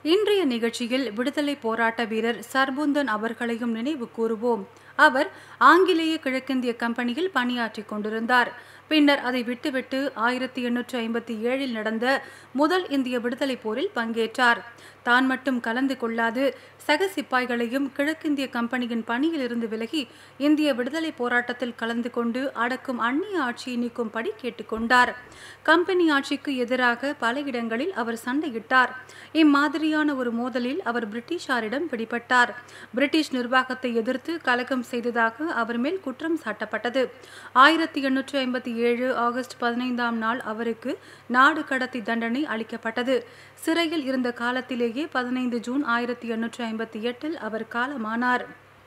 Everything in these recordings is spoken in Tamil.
இன்றைய நிகழ்ச்சியில் விடுதலை போராட்ட வீரர் சர்புந்தன் அவர்களையும் நினைவு கூறுவோம் அவர் ஆங்கிலேய கிழக்கிந்திய கம்பெனியில் பணியாற்றிக் கொண்டிருந்தார் பின்னர் அதை விட்டுவிட்டு ஆயிரத்தி எண்ணூற்று ஐம்பத்தி ஏழில் நடந்த முதல் இந்திய விடுதலை போரில் பங்கேற்றார் தான் மட்டும் கலந்து கொள்ளாது சக சிப்பாய்களையும் கிழக்கிந்திய கம்பெனியின் பணியிலிருந்து விலகி இந்திய விடுதலை போராட்டத்தில் கலந்து கொண்டு அடக்கும் அந்நிய ஆட்சியை நீக்கும்படி கேட்டுக்கொண்டார் கம்பெனி ஆட்சிக்கு எதிராக பல இடங்களில் அவர் சண்டையிட்டார் இம்மாதிரியான ஒரு மோதலில் அவர் பிரிட்டிஷாரிடம் பிடிபட்டார் பிரிட்டிஷ் நிர்வாகத்தை எதிர்த்து கலகம் செய்ததாக அவர் மேல் குற்றம் சாட்டப்பட்டது ஆயிரத்தி எண்ணூற்று ஐம்பத்தி ஏழு ஆகஸ்ட் பதினைந்தாம் நாள் அவருக்கு நாடு கடத்தி தண்டனை அளிக்கப்பட்டது சிறையில் இருந்த காலத்திலேயே பதினைந்து ஜூன் ஆயிரத்தி எண்ணூற்று ஐம்பத்தி எட்டில் அவர் காலமானார்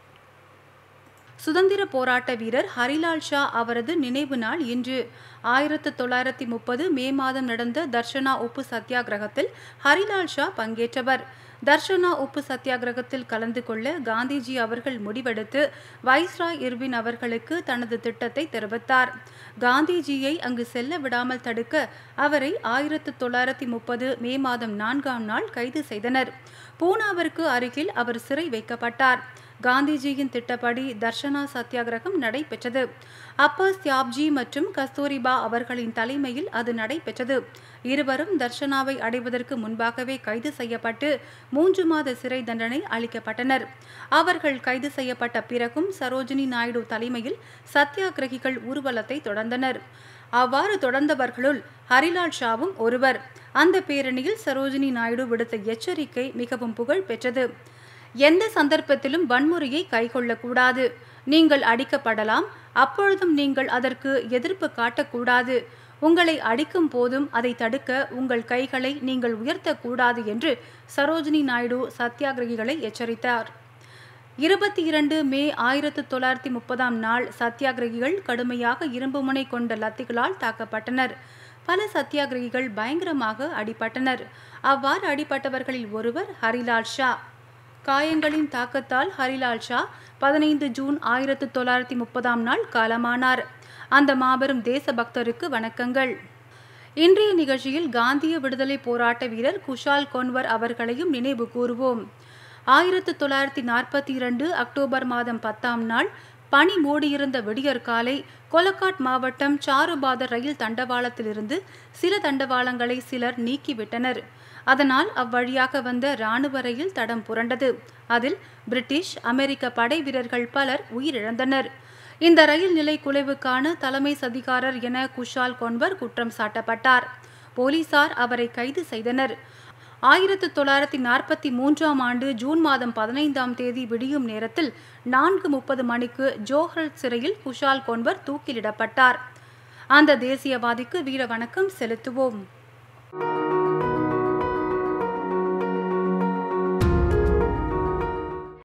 சுதந்திர போராட்ட வீரர் ஹரிலால் ஷா அவரது நினைவு நாள் இன்று ஆயிரத்து தொள்ளாயிரத்தி முப்பது மே மாதம் நடந்த தர்ஷனா உப்பு சத்தியாகிரகத்தில் ஹரிலால் ஷா பங்கேற்றவர் தர்ஷனா உப்பு சத்தியாகிரகத்தில் கலந்து கொள்ள காந்திஜி அவர்கள் முடிவெடுத்து வைஸ்ராய் இர்வின் அவர்களுக்கு தனது திட்டத்தை தெரிவித்தார் காந்திஜியை அங்கு செல்ல விடாமல் தடுக்க அவரை ஆயிரத்து தொள்ளாயிரத்தி முப்பது மே மாதம் நான்காம் நாள் கைது செய்தனர் பூனாவிற்கு அருகில் அவர் சிறை வைக்கப்பட்டார் காந்திஜியின் திட்டப்படி தர்ஷனா சத்தியாகிரகம் நடைபெற்றது அப்பாஸ் தியாப்ஜி மற்றும் கஸ்தூரிபா அவர்களின் தலைமையில் அது நடைபெற்றது இருவரும் தர்ஷனாவை அடைவதற்கு முன்பாகவே கைது செய்யப்பட்டு மூன்று மாத சிறை தண்டனை அளிக்கப்பட்டனர் அவர்கள் கைது செய்யப்பட்ட பிறகும் சரோஜினி நாயுடு தலைமையில் சத்தியாகிரகிகள் ஊர்வலத்தை தொடர்ந்தனர் அவ்வாறு தொடர்ந்தவர்களுள் ஹரிலால் ஷாவும் ஒருவர் அந்த பேரணியில் சரோஜினி நாயுடு விடுத்த எச்சரிக்கை மிகவும் புகழ் பெற்றது எந்த சந்தர்ப்பத்திலும் வன்முறையை கைக்கொள்ளக்கூடாது நீங்கள் அடிக்கப்படலாம் அப்பொழுதும் நீங்கள் அதற்கு எதிர்ப்பு காட்டக்கூடாது உங்களை அடிக்கும் போதும் அதை தடுக்க உங்கள் கைகளை நீங்கள் உயர்த்தக்கூடாது என்று சரோஜினி நாயுடு சத்தியாகிரகிகளை எச்சரித்தார் இருபத்தி இரண்டு மே ஆயிரத்து தொள்ளாயிரத்தி முப்பதாம் நாள் சத்தியாகிரகிகள் கடுமையாக இரும்பு முனை கொண்ட லத்திகளால் தாக்கப்பட்டனர் பல சத்தியாகிரகிகள் பயங்கரமாக அடிபட்டனர் அவ்வாறு அடிபட்டவர்களில் ஒருவர் ஹரிலால் ஷா காயங்களின் தாக்கத்தால் ஹரிலால் ஷா பதினைந்து ஜூன் ஆயிரத்து தொள்ளாயிரத்தி முப்பதாம் நாள் காலமானார் அந்த மாபெரும் தேசபக்தருக்கு வணக்கங்கள் இன்றைய நிகழ்ச்சியில் காந்திய விடுதலை போராட்ட வீரர் குஷால் கொன்வர் அவர்களையும் நினைவு கூறுவோம் ஆயிரத்து தொள்ளாயிரத்தி நாற்பத்தி இரண்டு அக்டோபர் மாதம் பத்தாம் நாள் பனி மூடியிருந்த விடியற் காலை கொலக்காட் மாவட்டம் சாருபாத ரயில் தண்டவாளத்திலிருந்து சில தண்டவாளங்களை சிலர் நீக்கிவிட்டனர் அதனால் அவ்வழியாக வந்த இராணுவ ரயில் தடம் புரண்டது அதில் பிரிட்டிஷ் அமெரிக்க படை வீரர்கள் பலர் உயிரிழந்தனர் இந்த ரயில் நிலை குலைவுக்கான தலைமை சதிகாரர் என குஷால் கொன்வர் குற்றம் சாட்டப்பட்டார் போலீசார் அவரை கைது செய்தனர் ஆயிரத்து தொள்ளாயிரத்தி நாற்பத்தி மூன்றாம் ஆண்டு ஜூன் மாதம் பதினைந்தாம் தேதி விடியும் நேரத்தில் நான்கு முப்பது மணிக்கு ஜோஹர் சிறையில் குஷால் கொன்வர் தூக்கிலிடப்பட்டார் அந்த தேசியவாதிக்கு வீர வணக்கம் செலுத்துவோம்